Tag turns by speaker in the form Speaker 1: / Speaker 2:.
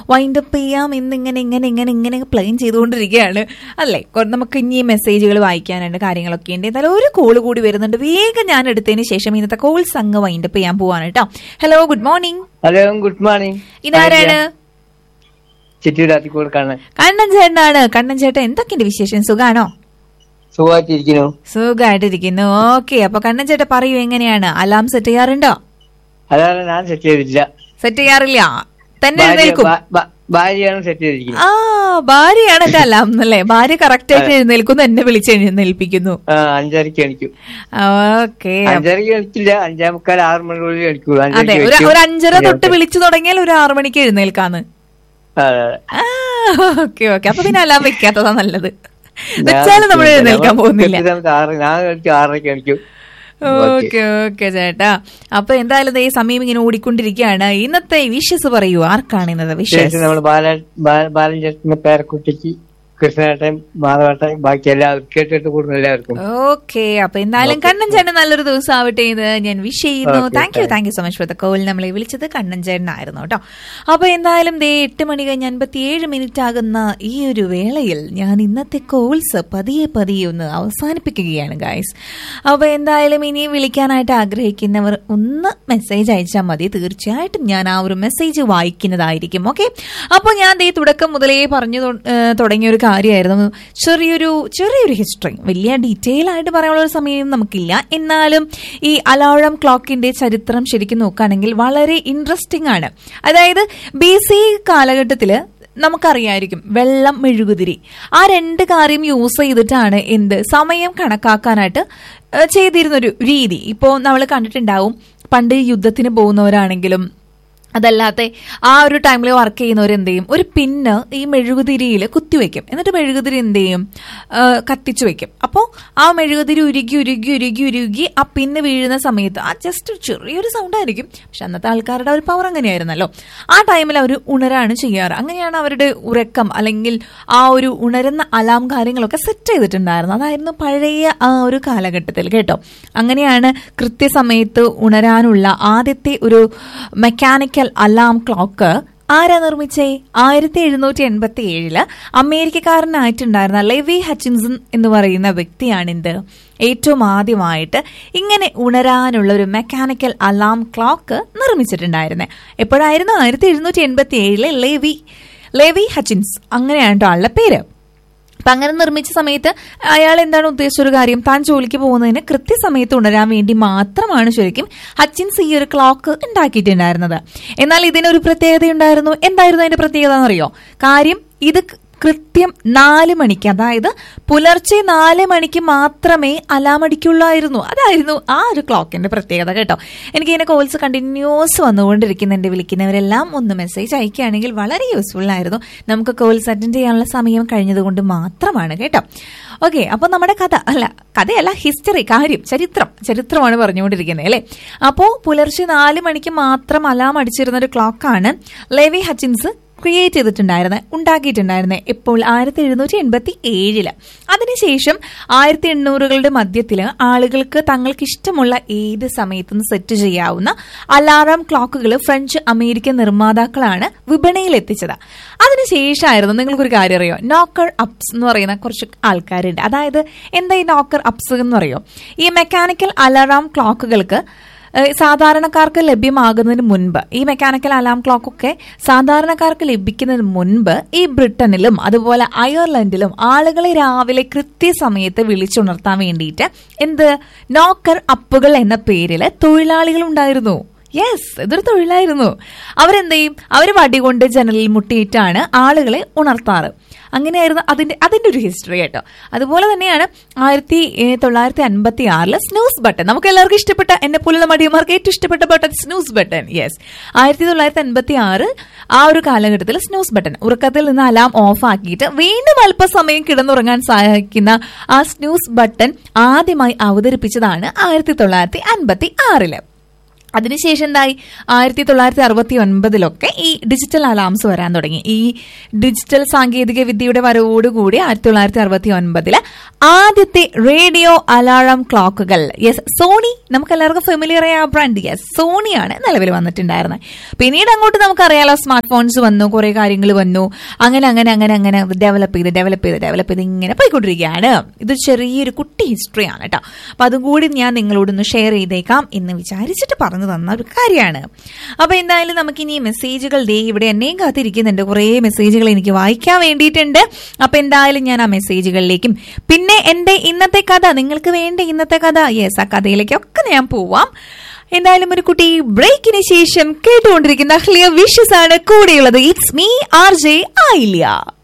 Speaker 1: Wind up ചെയ്യാം എന്നിങ്ങനെ ഇങ്ങനെ ഇങ്ങനെ ഇങ്ങനെ പ്ലെയിൻ ചെയ്തുകൊണ്ടിരിക്കുകയാണ് അല്ലേ കൊ- നമുക്ക് ഇനി മെസ്സേജുകൾ വായിക്കാനുണ്ട് കാര്യങ്ങളൊക്കെ ഉണ്ട് എന്തായാലും ഒരു കോൾ കൂടി വരുന്നുണ്ട് വേഗം ഞാൻ എടുത്തതിന് ശേഷം ഇന്നത്തെ കോൾസ് അങ്ങ് വൈൻഡ് അപ്പ് ചെയ്യാൻ പോവാണ് കേട്ടോ hello good morning
Speaker 2: hello good morning
Speaker 1: ഇതാരാണ്
Speaker 2: ചിറ്റൂരാത്തിക്കൂട് കാണാൻ
Speaker 1: കണ്ണൻ ചേട്ടനാണ് കണ്ണൻ ചേട്ടൻ എന്തൊക്കെയുണ്ട് വിശേഷം സുഖാണോ
Speaker 2: സുഖമായിട്ടിരിക്കുന്നു
Speaker 1: സുഖമായിട്ടിരിക്കുന്നു ഓക്കെ അപ്പൊ കണ്ണൻ ചേട്ടൻ പറയൂ എങ്ങനെയാണ് അലാം സെറ്റ് ചെയ്യാറുണ്ടോ
Speaker 2: അതാണ് ഞാൻ സെറ്റ് ചെയ്തിട്ടില്ല
Speaker 1: സെറ്റ് ചെയ്യാറില്ല തന്നെ
Speaker 2: ഭാര്യ-
Speaker 1: എഴുന്നേൽക്കും
Speaker 2: ഭാ- ഭാ- ഭാര്യയാണ് സെറ്റ് ചെയ്തിരിക്കുന്നത്
Speaker 1: ആ ഭാര്യയാണ് എന്റെ അലാം എന്നല്ലേ ഭാര്യ കറക്റ്റ് ആയിട്ട് എഴുന്നേൽക്കുന്നു എന്നെ വിളിച്ച് എഴുന്നേൽപ്പിക്കുന്നു
Speaker 2: ആ അഞ്ചരക്ക് എണിക്കും
Speaker 1: ഓക്കെ
Speaker 2: അഞ്ചരക്ക് എണിക്കില്ല അഞ്ചേ മുക്കാൽ ആറ് മണിക്കുള്ളിൽ എണിക്കുള്ളൂ
Speaker 1: അതെ
Speaker 2: അഞ്ചരക്ക്
Speaker 1: ഒരു
Speaker 2: എണിക്കും.
Speaker 1: ഒരു അഞ്ചര തൊട്ട് വിളിച്ചു തുടങ്ങിയാൽ ഒരു ആറു മണിക്ക് എഴുന്നേൽക്കാന്ന്
Speaker 2: അതെ, അതെ.
Speaker 1: ഓക്കെ ഓക്കെ അപ്പൊ പിന്നെ അലാം വെക്കാത്തതാ നല്ലത്
Speaker 2: ഞാൻ
Speaker 1: വെച്ചാലും നമ്മൾ എഴുന്നേൽക്കാൻ പോകുന്നില്ല
Speaker 2: കൃത്യസമയത്ത് ആറ് ഞാൻ എണിക്കും ആറരയ്ക്ക് എണിക്കും
Speaker 1: ഓക്കെ ഓക്കെ ചേട്ടാ അപ്പൊ എന്തായാലും ദേ ഈ സമയം ഇങ്ങനെ ഓടിക്കൊണ്ടിരിക്കുകയാണ് ഇന്നത്തെ വിഷസ് പറയൂ ആർക്കാണ് ഇന്നത്തെ വിഷസ്
Speaker 2: ശേഷം നമ്മൾ ബാല ബാ- ബാലൻ ചേട്ടന്റെ പേരക്കുട്ടിക്ക് കൃഷ്ണേട്ടൻ മാധവേട്ടൻ ബാക്കി എല്ലാവർക്കും കേട്ടിട്ട് കൂടുന്ന എല്ലാവർക്കും
Speaker 1: ഓക്കെ അപ്പൊ എന്തായാലും കണ്ണൻ ചേട്ടൻ നല്ലൊരു ദിവസം ആവട്ടെ എന്ന് ഞാൻ വിഷ് ചെയ്യുന്നു
Speaker 2: Okay,
Speaker 1: thank you thank you so much for the call നമ്മളെ വിളിച്ചത് കണ്ണൻ ചേട്ടനായിരുന്നു കേട്ടോ അപ്പൊ എന്തായാലും ദേ എട്ട് മണി കഴിഞ്ഞ് അൻപത്തിയേഴ് മിനിറ്റ് ആകുന്ന ഈ ഒരു വേളയിൽ ഞാൻ ഇന്നത്തെ കോൾസ് പതിയെ പതിയെ ഒന്ന് അവസാനിപ്പിക്കുകയാണ് ഗായ്സ് അപ്പൊ എന്തായാലും ഇനിയും വിളിക്കാനായിട്ട് ആഗ്രഹിക്കുന്നവർ ഒന്ന് മെസ്സേജ് അയച്ചാൽ മതി തീർച്ചയായിട്ടും ഞാൻ ആ ഒരു മെസ്സേജ് വായിക്കുന്നതായിരിക്കും ഓക്കെ അപ്പോൾ ഞാൻ ദേ തുടക്കം മുതലേ പറഞ്ഞു തൊ- ഏഹ് തുടങ്ങിയ ഒരു കാര്യമായിരുന്നു ചെറിയൊരു ചെറിയൊരു ഹിസ്റ്ററി വലിയ ഡീറ്റെയിൽ ആയിട്ട് പറയാനുള്ള ഒരു സമയം നമുക്കില്ല എന്നാലും ഈ അലാഴം ക്ലോക്കിന്റെ ചരിത്രം ശരിക്കും നോക്കുകയാണെങ്കിൽ വളരെ ഇൻട്രസ്റ്റിംഗ് ആണ് അതായത് ബി സി കാലഘട്ടത്തില് നമുക്കറിയായിരിക്കും വെള്ളം മെഴുകുതിരി ആ രണ്ട് കാര്യം യൂസ് ചെയ്തിട്ടാണ് എന്ത് സമയം കണക്കാക്കാനായിട്ട് ഏഹ് ചെയ്തിരുന്നൊരു രീതി ഇപ്പോൾ നമ്മൾ കണ്ടിട്ടുണ്ടാവും പണ്ട് യുദ്ധത്തിന് പോകുന്നവരാണെങ്കിലും അതല്ലാതെ ആ ഒരു ടൈമിൽ വർക്ക് ചെയ്യുന്നവർ എന്ത് ചെയ്യും ഒരു പിന്ന് ഈ മെഴുകുതിരിയിൽ കുത്തിവെക്കും എന്നിട്ട് മെഴുകുതിരി എന്ത് ചെയ്യും ആ, കത്തിച്ചു വെക്കും അപ്പോൾ ആ മെഴുകുതിരി ഉരുകി ഉരുകി ഉരുകി ഉരുകി ആ പിന്ന് വീഴുന്ന സമയത്ത് ആ ജസ്റ്റ് ചെറിയൊരു സൗണ്ട് ആയിരിക്കും പക്ഷെ അന്നത്തെ ആൾക്കാരുടെ ഒരു പവർ അങ്ങനെയായിരുന്നല്ലോ ആ ടൈമിൽ അവർ ഉണരാണ് ചെയ്യാറ് അങ്ങനെയാണ് അവരുടെ ഉറക്കം അല്ലെങ്കിൽ ആ ഒരു ഉണരുന്ന അലാം കാര്യങ്ങളൊക്കെ സെറ്റ് ചെയ്തിട്ടുണ്ടായിരുന്നു അതായിരുന്നു പഴയ ആ ഒരു കാലഘട്ടത്തിൽ കേട്ടോ അങ്ങനെയാണ് കൃത്യസമയത്ത് ഉണരാനുള്ള ആദ്യത്തെ ഒരു മെക്കാനിക്കൽ അലാം ക്ലോക്ക് ആരാ നിർമ്മിച്ചേ ആയിരത്തി എഴുന്നൂറ്റി എൺപത്തി ഏഴില് അമേരിക്കക്കാരനായിട്ടുണ്ടായിരുന്ന ലെവി ഹച്ചിൻസൺ എന്ന് പറയുന്ന വ്യക്തിയാണിത് ഏറ്റവും ആദ്യമായിട്ട് ഇങ്ങനെ ഉണരാനുള്ള ഒരു മെക്കാനിക്കൽ അലാം ക്ലോക്ക് നിർമ്മിച്ചിട്ടുണ്ടായിരുന്നത് എപ്പോഴായിരുന്നു ആയിരത്തി എഴുന്നൂറ്റി എൺപത്തി ഏഴിലെ ലെവി ലെവി ഹച്ചിൻസ് അങ്ങനെയാണ് കേട്ടോ ആളുടെ പേര് അപ്പൊ അങ്ങനെ നിർമ്മിച്ച സമയത്ത് അയാൾ എന്താണ് ഉദ്ദേശിച്ച ഒരു കാര്യം താൻ ജോലിക്ക് പോകുന്നതിന് കൃത്യസമയത്ത് ഉണരാൻ വേണ്ടി മാത്രമാണ് ശരിക്കും ഹച്ചിൻസ് ഈ ഒരു ക്ലോക്ക് ഉണ്ടാക്കിയിട്ടുണ്ടായിരുന്നത് എന്നാൽ ഇതിനൊരു പ്രത്യേകത ഉണ്ടായിരുന്നു എന്തായിരുന്നു അതിന്റെ പ്രത്യേകത എന്നറിയോ കാര്യം ഇത് കൃത്യം നാല് മണിക്ക് അതായത് പുലർച്ചെ നാല് മണിക്ക് മാത്രമേ അലാം അടിക്കുള്ളായിരുന്നു അതായിരുന്നു ആ ഒരു ക്ലോക്കിന്റെ പ്രത്യേകത കേട്ടോ എനിക്ക് ഇതിന്റെ കോൾസ് കണ്ടിന്യൂസ് വന്നുകൊണ്ടിരിക്കുന്നുണ്ട് വിളിക്കുന്നവരെല്ലാം ഒന്ന് മെസ്സേജ് അയക്കുകയാണെങ്കിൽ വളരെ യൂസ്ഫുൾ ആയിരുന്നു നമുക്ക് കോൾസ് അറ്റൻഡ് ചെയ്യാനുള്ള സമയം കഴിഞ്ഞതുകൊണ്ട് മാത്രമാണ് കേട്ടോ ഓക്കെ അപ്പൊ നമ്മുടെ കഥ അല്ല കഥയല്ല ഹിസ്റ്ററി കാര്യം ചരിത്രം ചരിത്രമാണ് പറഞ്ഞുകൊണ്ടിരിക്കുന്നത് അല്ലേ അപ്പോൾ പുലർച്ചെ നാല് മണിക്ക് മാത്രം അലാം അടിച്ചിരുന്ന ഒരു ക്ലോക്കാണ് ലെവി ഹച്ചിൻസ് ക്രിയേറ്റ് ചെയ്തിട്ടുണ്ടായിരുന്നത് ഉണ്ടാക്കിയിട്ടുണ്ടായിരുന്നത് ഇപ്പോൾ ആയിരത്തി എഴുന്നൂറ്റി എൺപത്തി ഏഴില് അതിനുശേഷം ആയിരത്തി എണ്ണൂറുകളുടെ മധ്യത്തില് ആളുകൾക്ക് തങ്ങൾക്ക് ഇഷ്ടമുള്ള ഏത് സമയത്തും സെറ്റ് ചെയ്യാവുന്ന അലാറം ക്ലോക്കുകൾ ഫ്രഞ്ച് അമേരിക്കൻ നിർമ്മാതാക്കളാണ് വിപണിയിൽ എത്തിച്ചത് അതിനുശേഷമായിരുന്നു നിങ്ങൾക്കൊരു കാര്യം അറിയോ നോക്കർ അപ്സ് എന്ന് പറയുന്ന കുറച്ച് ആൾക്കാരുണ്ട് അതായത് എന്താ ഈ നോക്കർ അപ്സ് എന്ന് പറയോ ഈ മെക്കാനിക്കൽ അലാറാം ക്ലോക്കുകൾക്ക് ഏഹ് സാധാരണക്കാർക്ക് ലഭ്യമാകുന്നതിന് മുൻപ് ഈ മെക്കാനിക്കൽ അലാം ക്ലോക്ക് ഒക്കെ സാധാരണക്കാർക്ക് ലഭിക്കുന്നതിന് മുൻപ് ഈ ബ്രിട്ടനിലും അതുപോലെ അയർലൻഡിലും ആളുകളെ രാവിലെ കൃത്യസമയത്ത് വിളിച്ചുണർത്താൻ വേണ്ടിയിട്ട് എന്ത് നോക്കർ അപ്പുകൾ എന്ന പേരിൽ തൊഴിലാളികൾ ഉണ്ടായിരുന്നു യെസ് ഇതൊരു തൊഴിലായിരുന്നു അവരെന്ത് ചെയ്യും അവർ വടി കൊണ്ട് ജനലിൽ മുട്ടിയിട്ടാണ് ആളുകളെ ഉണർത്താറ് അങ്ങനെയായിരുന്നു അതിന്റെ അതിന്റെ ഒരു ഹിസ്റ്ററി കേട്ടോ അതുപോലെ തന്നെയാണ് ആയിരത്തി ഏഹ്, തൊള്ളായിരത്തി അൻപത്തി ആറില് സ്നൂസ് ബട്ടൺ നമുക്ക് എല്ലാവർക്കും ഇഷ്ടപ്പെട്ട എന്നെ പോലുള്ള മടിയന്മാർക്ക് ഏറ്റവും ഇഷ്ടപ്പെട്ട ബട്ടൺ സ്നൂസ് ബട്ടൺ യെസ് ആയിരത്തി തൊള്ളായിരത്തി അൻപത്തി ആറ് ആ ഒരു കാലഘട്ടത്തിൽ സ്നൂസ് ബട്ടൺ ഉറക്കത്തിൽ നിന്ന് അലാം ഓഫ് ആക്കിയിട്ട് വീണ്ടും അല്പസമയം കിടന്നുറങ്ങാൻ സഹായിക്കുന്ന ആ സ്നൂസ് ബട്ടൺ ആദ്യമായി അവതരിപ്പിച്ചതാണ് ആയിരത്തി തൊള്ളായിരത്തി അൻപത്തി ആറില് അതിനുശേഷം എന്തായി ആയിരത്തി തൊള്ളായിരത്തി അറുപത്തി ഒൻപതിലൊക്കെ ഈ ഡിജിറ്റൽ അലാംസ് വരാൻ തുടങ്ങി ഈ ഡിജിറ്റൽ സാങ്കേതിക വിദ്യയുടെ വരവോടുകൂടി ആയിരത്തി തൊള്ളായിരത്തി അറുപത്തി ഒൻപതില് ആദ്യത്തെ റേഡിയോ അലാറം ക്ലോക്കുകൾ യെസ് സോണി നമുക്ക് എല്ലാവർക്കും ഫെമിലിയർ ആയ ബ്രാൻഡ് യെസ് സോണിയാണ് നിലവിൽ വന്നിട്ടുണ്ടായിരുന്നത് പിന്നീട് അങ്ങോട്ട് നമുക്കറിയാലോ സ്മാർട്ട് ഫോൺസ് വന്നു കുറെ കാര്യങ്ങൾ വന്നു അങ്ങനെ അങ്ങനെ അങ്ങനെ അങ്ങനെ ഡെവലപ്പ് ചെയ്ത് ഡെവലപ്പ് ചെയ്ത് ഡെവലപ്പ് ചെയ്ത് ഇങ്ങനെ പോയിക്കൊണ്ടിരിക്കുകയാണ് ഇത് ചെറിയൊരു കുട്ടി ഹിസ്റ്ററിയാണ് കേട്ടോ അപ്പൊ അതും കൂടി ഞാൻ നിങ്ങളോടൊന്ന് ഷെയർ ചെയ്തേക്കാം എന്ന് വിചാരിച്ചിട്ട് പറഞ്ഞു തന്ന ഒരു കാര്യമാണ് അപ്പൊ എന്തായാലും നമുക്ക് ഇനി മെസ്സേജുകൾ ദേ ഇവിടെ എന്നെയും കാത്തിരിക്കുന്നുണ്ട് കുറേ മെസ്സേജുകൾ എനിക്ക് വായിക്കാൻ വേണ്ടിയിട്ടുണ്ട് അപ്പൊ എന്തായാലും ഞാൻ ആ മെസ്സേജുകളിലേക്കും പിന്നെ എന്റെ ഇന്നത്തെ കഥ നിങ്ങൾക്ക് വേണ്ട ഇന്നത്തെ കഥ യെസ് ആ കഥയിലേക്കൊക്കെ ഞാൻ പോവാം എന്തായാലും ഒരു കുട്ടി ബ്രേക്കിന് ശേഷം കേട്ടുകൊണ്ടിരിക്കുന്ന ക്ലിയർ വിഷസ് ആണ് കൂടെയുള്ളത് ഇറ്റ്സ് മീ ആർ ജെ ആയില്ല